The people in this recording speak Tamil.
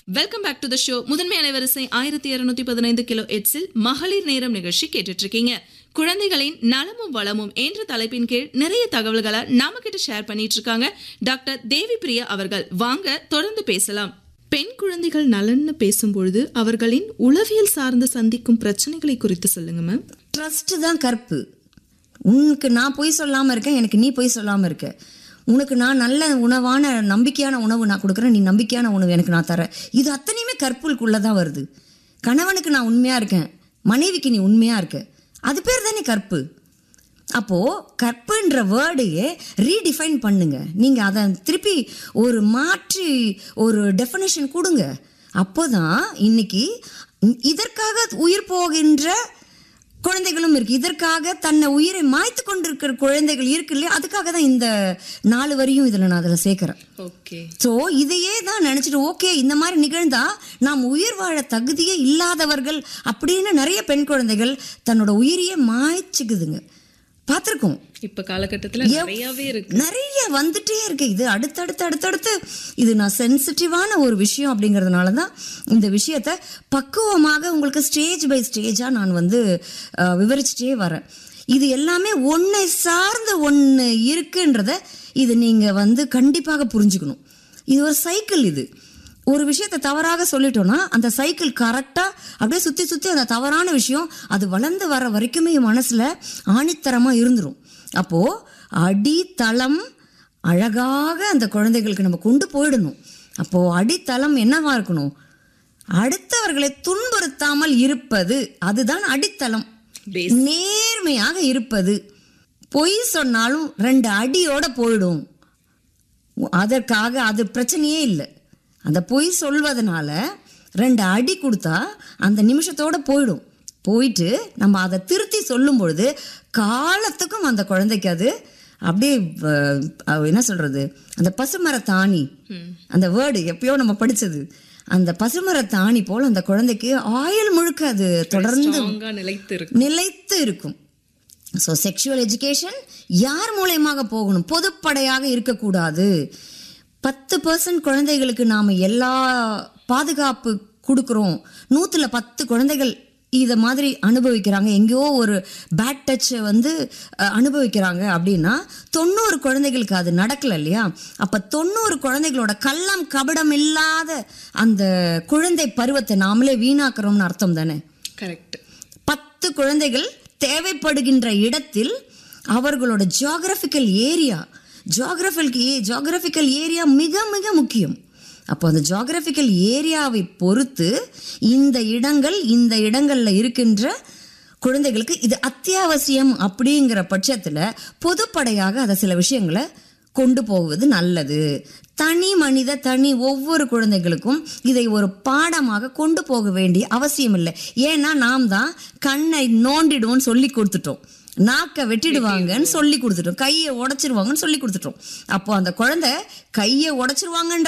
Welcome back to the show முதன்மை அலைவரிசை ஆயிரத்தி இருநூத்தி பதினைந்து கிலோ எட்ஸில் மகளிர் நேரம் நிகழ்ச்சி கேட்டுட்டு இருக்கீங்க குழந்தைகளின் நலமும் வளமும் என்ற தலைப்பின் கீழ் நிறைய தகவல்களை நாம கிட்ட ஷேர் பண்ணிட்டு இருக்காங்க டாக்டர் தேவி பிரியா அவர்கள் வாங்க தொடர்ந்து பேசலாம் பெண் குழந்தைகள் நலன்னு பேசும்பொழுது அவர்களின் உளவியல் சார்ந்து சந்திக்கும் பிரச்சனைகளை குறித்து சொல்லுங்க மேம் ட்ரஸ்ட் தான் கற்பு உனக்கு நான் பொய் சொல்லாமல் இருக்கேன் எனக்கு நீ பொய் சொல்லாமல் இருக்க உனக்கு நான் நல்ல உணவான நம்பிக்கையான உணவு நான் கொடுக்குறேன் நீ நம்பிக்கையான உணவு எனக்கு நான் தரேன் இது அத்தனையுமே கற்புக்குள்ளே தான் வருது கணவனுக்கு நான் உண்மையாக இருக்கேன் மனைவிக்கு நீ உண்மையாக இருக்க அது பேர் தானே கற்பு அப்போது கற்புன்ற வேர்டையே ரீடிஃபைன் பண்ணுங்க நீங்கள் அதை திருப்பி ஒரு மாற்றி ஒரு டெஃபினேஷன் கொடுங்க அப்போதான் இன்னைக்கு இதற்காக உயிர் போகின்ற குழந்தைகளும் இருக்கு இதற்காக தன்னை உயிரை மாய்த்து கொண்டிருக்கிற குழந்தைகள் இருக்கு இல்லையா அதுக்காக தான் இந்த நாலு வரியும் இதில் நான் அதில் சேர்க்குறேன் ஓகே ஸோ இதையே தான் நினச்சிட்டு ஓகே இந்த மாதிரி நிகழ்ந்தா நாம் உயிர் வாழ தகுதியே இல்லாதவர்கள் அப்படின்னு நிறைய பெண் குழந்தைகள் தன்னோட உயிரையே மாய்ச்சிக்குதுங்க பார்த்துருக்கோம் இப்ப காலகட்டத்துல நிறையவே இருக்கு நிறைய வந்துட்டே இருக்கு இது அடுத்தடுத்து அடுத்தடுத்து இது நான் சென்சிட்டிவான ஒரு விஷயம் அப்படிங்கிறதுனால தான் இந்த விஷயத்த பக்குவமாக உங்களுக்கு ஸ்டேஜ் பை ஸ்டேஜாக நான் வந்து அஹ், விவரிச்சுட்டே வரேன் இது எல்லாமே ஒன்றை சார்ந்த ஒன்று இருக்குன்றத இது நீங்கள் வந்து கண்டிப்பாக புரிஞ்சுக்கணும் இது ஒரு சைக்கிள் இது ஒரு விஷயத்தை தவறாக சொல்லிட்டோம்னா அந்த சைக்கிள் கரெக்டாக அப்படியே சுற்றி சுற்றி அந்த தவறான விஷயம் அது வளர்ந்து வர வரைக்குமே என் மனசில் ஆணித்தரமாக இருந்துரும் அப்போது அடித்தளம் அழகாக அந்த குழந்தைகளுக்கு நம்ம கொண்டு போயிடணும் அப்போது அடித்தளம் என்னவா இருக்கணும் அடுத்தவர்களை துன்புறுத்தாமல் இருப்பது அதுதான் அடித்தளம் Base. நேர்மையாக இருப்பது பொய் சொன்னாலும் ரெண்டு அடியோட போயிடும் அதற்காக அது பிரச்சனையே இல்லை அந்த பொய் சொல்வதனால ரெண்டு அடி கொடுத்தா அந்த நிமிஷத்தோட போயிடும் போயிட்டு நம்ம அதை திருத்தி சொல்லும் பொழுது காலத்துக்கும் அந்த குழந்தைக்கு அது அப்படியே அஹ், அஹ், என்ன சொல்றது அந்த பசுமரத்தாணி அந்த வேர்டு எப்பயோ நம்ம படிச்சது அந்த பசுமரத்தாணி போல் அந்த குழந்தைக்கு ஆயுள் முழுக்க அது தொடர்ந்து ஸ்ட்ராங்கா நிலைத்து இருக்கு நிலைத்து இருக்கும் ஸோ செக்ஷுவல் எஜுகேஷன் யார் மூலயமாக போகணும் பொதுப்படையாக இருக்கக்கூடாது பத்து பர்சன்ட் குழந்தைகளுக்கு நாம் எல்லா பாதுகாப்பு கொடுக்குறோம் நூற்றுல பத்து குழந்தைகள் இதை மாதிரி அனுபவிக்கிறாங்க எங்கேயோ ஒரு பேட் டச்சை வந்து அஹ், அனுபவிக்கிறாங்க அப்படின்னா தொண்ணூறு குழந்தைகளுக்கு அது நடக்கல இல்லையா அப்போ தொண்ணூறு குழந்தைகளோட கள்ளம் கபடம் இல்லாத அந்த குழந்தை பருவத்தை நாமளே வீணாக்குறோம்னு அர்த்தம் தானே கரெக்ட் பத்து குழந்தைகள் தேவைப்படுகின்ற இடத்தில் அவர்களோட geographical area geographical geographical area மிக மிக முக்கியம் அப்போ அந்த ஜியாகிரபிக்கல் ஏரியாவை பொறுத்து இந்த இடங்கள் இந்த இடங்களில் இருக்கின்ற குழந்தைகளுக்கு இது அத்தியாவசியம் அப்படிங்கிற பட்சத்தில் பொதுப்படையாக அதை சில விஷயங்களை கொண்டு போவது நல்லது தனி மனித தனி ஒவ்வொரு குழந்தைகளுக்கும் இதை ஒரு பாடமாக கொண்டு போக வேண்டிய அவசியம் இல்லை ஏன்னா நாம் தான் கண்ணை நோண்டிடுவோம்னு சொல்லி கொடுத்துட்டோம் நாக்கை வெட்டிடுவாங்கன்னு சொல்லி கொடுத்துட்டோம் கையை உடைச்சிருவாங்கன்னு சொல்லி கொடுத்துட்டோம் அப்போ அந்த குழந்தை கையை உடைச்சிருவாங்கன்ற